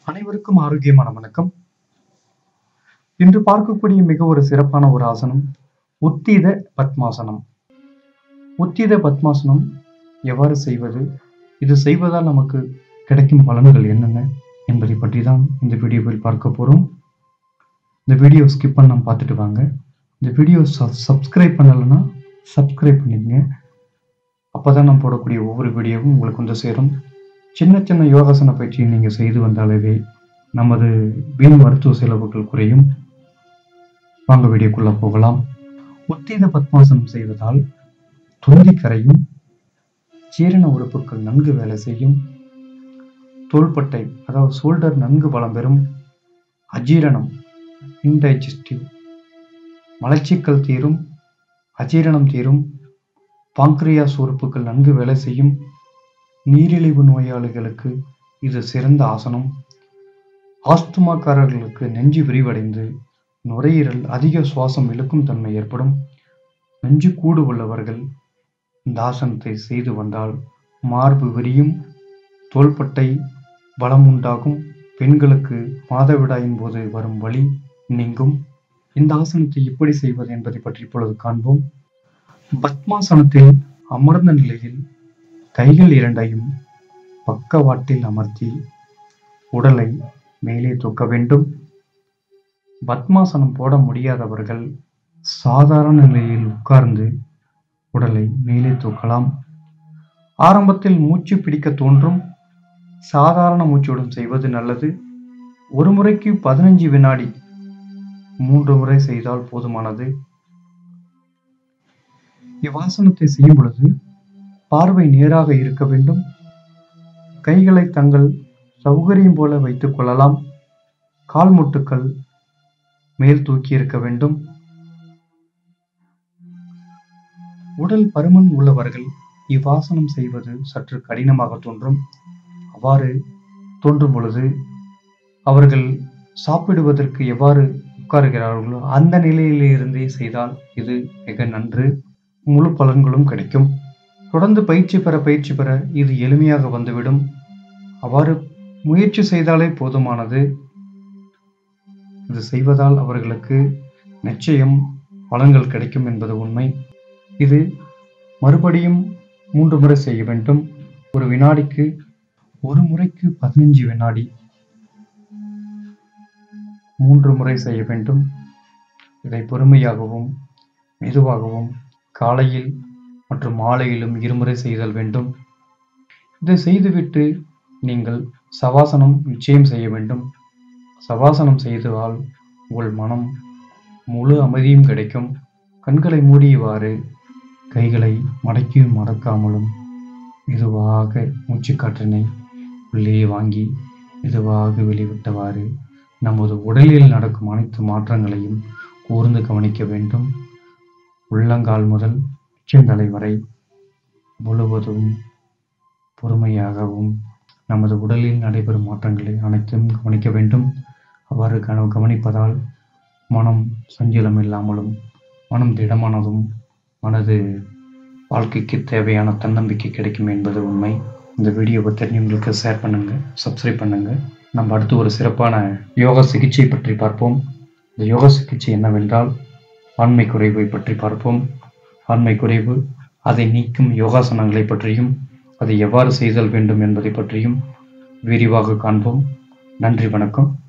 அனைவருக்கும் ஆரோக்கியமான வணக்கம் இன்று பார்க்கக்கூடிய மிக ஒரு சிறப்பான ஒரு ஆசனம் உத்தீத பத்மாசனம் உத்தீத பத்மாசனம் எவ்வாறு செய்வது இது செய்வதால் நமக்கு கிடைக்கும் பலன்கள் என்னென்ன என்பதை பற்றி தான் இந்த வீடியோவில் பார்க்க போறோம் இந்த வீடியோ ஸ்கிப் பண்ணாம பார்த்துட்டு வாங்க இந்த வீடியோ சப்ஸ்கிரைப் பண்ணலைன்னா சப்ஸ்கிரைப் பண்ணிடுங்க அப்பதான் நான் போடக்கூடிய ஒவ்வொரு வீடியோவும் உங்களுக்கு வந்து சேரும் சின்ன சின்ன யோகாசன பயிற்சியை நீங்கள் செய்து வந்தாலே நமது வீண் மருத்துவ செலவுகள் குறையும் வாங்க வீடியோக்குள்ள போகலாம் உத்தீத பத்மாசனம் செய்வதால் தொந்தி கரையும் ஜீரண உறுப்புகள் நன்கு வேலை செய்யும் தோள்பட்டை அதாவது ஷோல்டர் நன்கு பலம் பெறும் அஜீரணம் இன்டைஜஸ்டிவ் மலச்சிக்கல் தீரும் அஜீரணம் தீரும் பாங்க்ரியாஸ் உறுப்புகள் நன்கு வேலை செய்யும் நீரிழிவு நோயாளிகளுக்கு இது சிறந்த ஆசனம் ஆஸ்துமாக்காரர்களுக்கு நெஞ்சு விரிவடைந்து நுரையீரல் அதிக சுவாசம் இழுக்கும் தன்மை ஏற்படும் நெஞ்சு கூடு உள்ளவர்கள் இந்த ஆசனத்தை செய்து வந்தால் மார்பு விரியும் தோள்பட்டை பலம் உண்டாகும் பெண்களுக்கு மாதவிடாயின் போது வரும் வலி நீங்கும் இந்த ஆசனத்தை எப்படி செய்வது என்பதை பற்றி இப்பொழுது காண்போம் பத்மாசனத்தில் அமர்ந்த நிலையில் கைகள் இரண்டையும் பக்கவாட்டில் அமர்த்தி உடலை மேலே தூக்க வேண்டும் பத்மாசனம் போட முடியாதவர்கள் சாதாரண நிலையில் உட்கார்ந்து உடலை மேலே தூக்கலாம் ஆரம்பத்தில் மூச்சு பிடிக்க தோன்றும் சாதாரண மூச்சுடன் செய்வது நல்லது ஒரு முறைக்கு பதினஞ்சு வினாடி மூன்று முறை செய்தால் போதுமானது இவ்வாசனத்தை செய்யும் பொழுது பார்வை நேராக இருக்க வேண்டும் கைகளை தங்கள் சௌகரியம் போல வைத்துக் கொள்ளலாம் கால் முட்டுக்கள் மேல் தூக்கி இருக்க வேண்டும் உடல் பருமன் உள்ளவர்கள் இவ்வாசனம் செய்வது சற்று கடினமாக தோன்றும் அவ்வாறு தோன்றும் பொழுது அவர்கள் சாப்பிடுவதற்கு எவ்வாறு உட்காருகிறார்களோ அந்த நிலையிலிருந்தே செய்தால் இது மிக நன்று முழு பலன்களும் கிடைக்கும் தொடர்ந்து பயிற்சி பெற பயிற்சி பெற இது எளிமையாக வந்துவிடும் அவ்வாறு முயற்சி செய்தாலே போதுமானது இது செய்வதால் அவர்களுக்கு நிச்சயம் பலன்கள் கிடைக்கும் என்பது உண்மை இது மறுபடியும் மூன்று முறை செய்ய வேண்டும் ஒரு வினாடிக்கு ஒரு முறைக்கு பதினஞ்சு வினாடி மூன்று முறை செய்ய வேண்டும் இதை பொறுமையாகவும் மெதுவாகவும் காலையில் மற்றும் மாலையிலும் இருமுறை செய்தல் வேண்டும் இதை செய்துவிட்டு நீங்கள் சவாசனம் நிச்சயம் செய்ய வேண்டும் சவாசனம் செய்தால் உங்கள் மனம் முழு அமைதியும் கிடைக்கும் கண்களை மூடியவாறு கைகளை மடக்கியும் மடக்காமலும் மெதுவாக மூச்சுக்காற்றினை உள்ளே வாங்கி மெதுவாக வெளிவிட்டவாறு நமது உடலில் நடக்கும் அனைத்து மாற்றங்களையும் கூர்ந்து கவனிக்க வேண்டும் உள்ளங்கால் முதல் உச்சந்தலை வரை முழுவதும் பொறுமையாகவும் நமது உடலில் நடைபெறும் மாற்றங்களை அனைத்தும் கவனிக்க வேண்டும் அவ்வாறு கவ கவனிப்பதால் மனம் சஞ்சலம் இல்லாமலும் மனம் திடமானதும் மனது வாழ்க்கைக்கு தேவையான தன்னம்பிக்கை கிடைக்கும் என்பது உண்மை இந்த வீடியோவை தெரிஞ்சவங்களுக்கு ஷேர் பண்ணுங்க சப்ஸ்கிரைப் பண்ணுங்க நம்ம அடுத்து ஒரு சிறப்பான யோகா சிகிச்சை பற்றி பார்ப்போம் இந்த யோகா சிகிச்சை என்னவென்றால் ஆண்மை குறைவை பற்றி பார்ப்போம் ஆண்மை குறைவு அதை நீக்கும் யோகாசனங்களை பற்றியும் அதை எவ்வாறு செய்தல் வேண்டும் என்பதை பற்றியும் விரிவாக காண்போம் நன்றி வணக்கம்